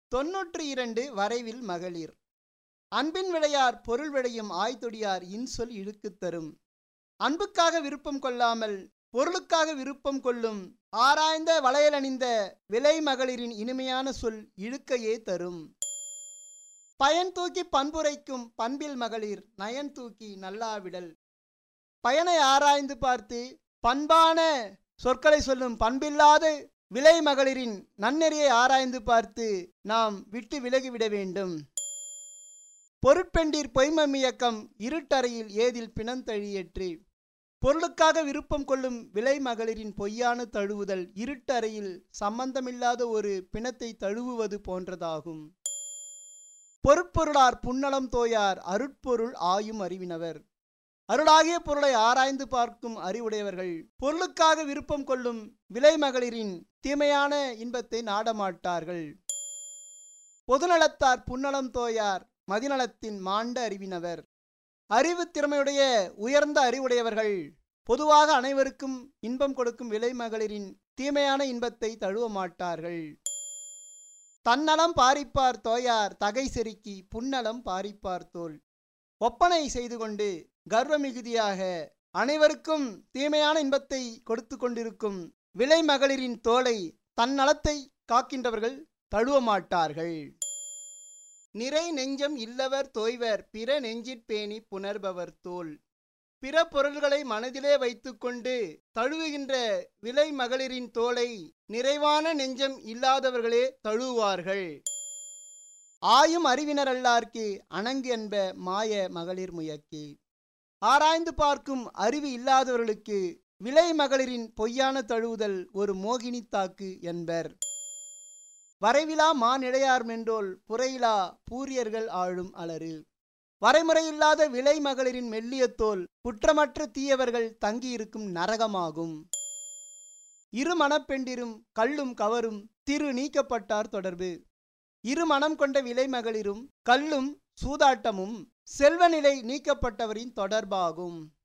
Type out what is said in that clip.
தொன்னூற்றி இரண்டு வரைவில் மகளிர் அன்பின் விளையார் பொருள் விளையும் ஆய்தொடியார் இன்சொல் இழுக்குத் தரும் அன்புக்காக விருப்பம் கொள்ளாமல் பொருளுக்காக விருப்பம் கொள்ளும் ஆராய்ந்த வளையலணிந்த விலை மகளிரின் இனிமையான சொல் இழுக்கையே தரும் பயன் தூக்கி பண்புரைக்கும் பண்பில் மகளிர் நயன் தூக்கி நல்லாவிடல் பயனை ஆராய்ந்து பார்த்து பண்பான சொற்களை சொல்லும் பண்பில்லாத விலை மகளிரின் நன்னெறியை ஆராய்ந்து பார்த்து நாம் விட்டு விலகிவிட வேண்டும் பொருட்பெண்டீர் பொய்மமியக்கம் இருட்டறையில் ஏதில் பிணந்தழியேற்று பொருளுக்காக விருப்பம் கொள்ளும் விலை மகளிரின் பொய்யான தழுவுதல் இருட்டறையில் சம்பந்தமில்லாத ஒரு பிணத்தை தழுவுவது போன்றதாகும் பொருட்பொருளார் புன்னலம் தோயார் அருட்பொருள் ஆயும் அறிவினவர் அருளாகிய பொருளை ஆராய்ந்து பார்க்கும் அறிவுடையவர்கள் பொருளுக்காக விருப்பம் கொள்ளும் விலை மகளிரின் தீமையான இன்பத்தை நாடமாட்டார்கள் பொதுநலத்தார் புன்னலம் தோயார் மதிநலத்தின் மாண்ட அறிவினவர் அறிவு திறமையுடைய உயர்ந்த அறிவுடையவர்கள் பொதுவாக அனைவருக்கும் இன்பம் கொடுக்கும் விலை மகளிரின் தீமையான இன்பத்தை தழுவ மாட்டார்கள் தன்னலம் பாரிப்பார் தோயார் தகை செருக்கி புன்னலம் பாரிப்பார் தோல் ஒப்பனை செய்து கொண்டு கர்வ மிகுதியாக அனைவருக்கும் தீமையான இன்பத்தை கொடுத்து கொண்டிருக்கும் விலை மகளிரின் தோலை தன்னலத்தை காக்கின்றவர்கள் தழுவ மாட்டார்கள் நிறை நெஞ்சம் இல்லவர் தோய்வர் பிற நெஞ்சிற்பேணி புணர்பவர் தோல் பிற பொருள்களை மனதிலே வைத்துக்கொண்டு தழுவுகின்ற விலை மகளிரின் தோலை நிறைவான நெஞ்சம் இல்லாதவர்களே தழுவுவார்கள் ஆயும் அறிவினரல்லார்க்கு அணங்கு என்ப மாய மகளிர் முயக்கி ஆராய்ந்து பார்க்கும் அறிவு இல்லாதவர்களுக்கு விலை மகளிரின் பொய்யான தழுவுதல் ஒரு மோகினி தாக்கு என்பர் வரைவிலா மானிடையார் மென்றோல் புறையிலா பூரியர்கள் ஆழும் அலறு வரைமுறையில்லாத விலை மகளிரின் மெல்லிய தோல் குற்றமற்ற தீயவர்கள் தங்கியிருக்கும் நரகமாகும் இரு மணப்பெண்டிரும் கள்ளும் கவரும் திரு நீக்கப்பட்டார் தொடர்பு இரு மனம் கொண்ட விலை மகளிரும் கல்லும் சூதாட்டமும் செல்வநிலை நீக்கப்பட்டவரின் தொடர்பாகும்